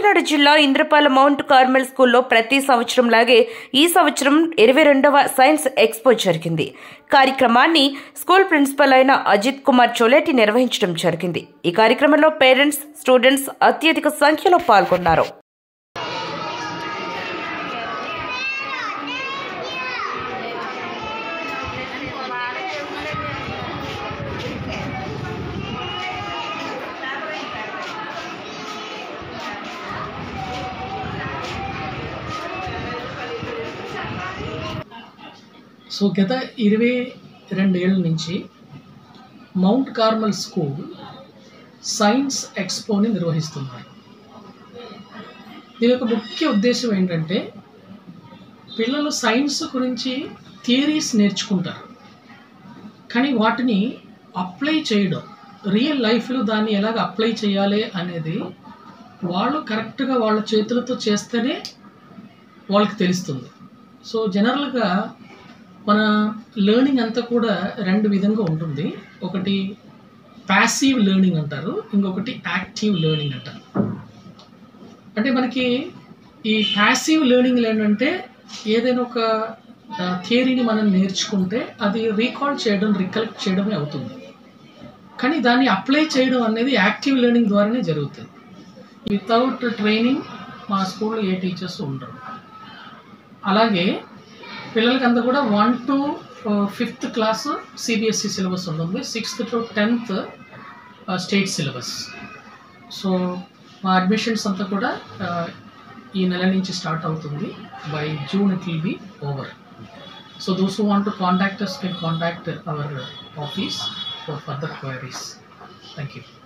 కాకినాడ జిల్లా ఇంద్రపాల mount Carmel స్కూల్లో ప్రతి సంవత్సరం లాగే ఈ సంవత్సరం ఇరవై రెండవ సైన్స్ ఎక్స్పో జరిగింది కార్యక్రమాన్ని స్కూల్ ప్రిన్సిపల్ అయిన అజిత్ కుమార్ చోలేటి నిర్వహించడం జరిగింది ఈ కార్యక్రమంలో పేరెంట్స్ స్టూడెంట్స్ అత్యధిక సంఖ్యలో పాల్గొన్నారు సో గత ఇరవై రెండేళ్ల నుంచి మౌంట్ కార్మల్ స్కూల్ సైన్స్ ఎక్స్పోని నిర్వహిస్తున్నారు దీని యొక్క ముఖ్య ఉద్దేశం ఏంటంటే పిల్లలు సైన్స్ గురించి థియరీస్ నేర్చుకుంటారు కానీ వాటిని అప్లై చేయడం రియల్ లైఫ్లో దాన్ని ఎలాగ అప్లై చేయాలి అనేది వాళ్ళు కరెక్ట్గా వాళ్ళ చేతులతో చేస్తేనే వాళ్ళకి తెలుస్తుంది సో జనరల్గా మన లెర్నింగ్ అంతా కూడా రెండు విధంగా ఉంటుంది ఒకటి ప్యాసివ్ లెర్నింగ్ అంటారు ఇంకొకటి యాక్టివ్ లెర్నింగ్ అంటారు అంటే మనకి ఈ ప్యాసివ్ లెర్నింగ్ ఏంటంటే ఏదైనా ఒక థియరీని మనం నేర్చుకుంటే అది రీకాల్ చేయడం రికలెక్ట్ చేయడమే అవుతుంది కానీ దాన్ని అప్లై చేయడం అనేది యాక్టివ్ లెర్నింగ్ ద్వారానే జరుగుతుంది వితౌట్ ట్రైనింగ్ మా స్కూల్లో ఏ టీచర్స్ ఉండరు అలాగే పిల్లలకి అంతా కూడా one to fifth class CBSE syllabus ఉంటుంది sixth to tenth state syllabus so మా అడ్మిషన్స్ అంతా కూడా uh, ఈ నెల నుంచి స్టార్ట్ అవుతుంది by June it will be over so those who want to contact us can contact our office for further queries thank you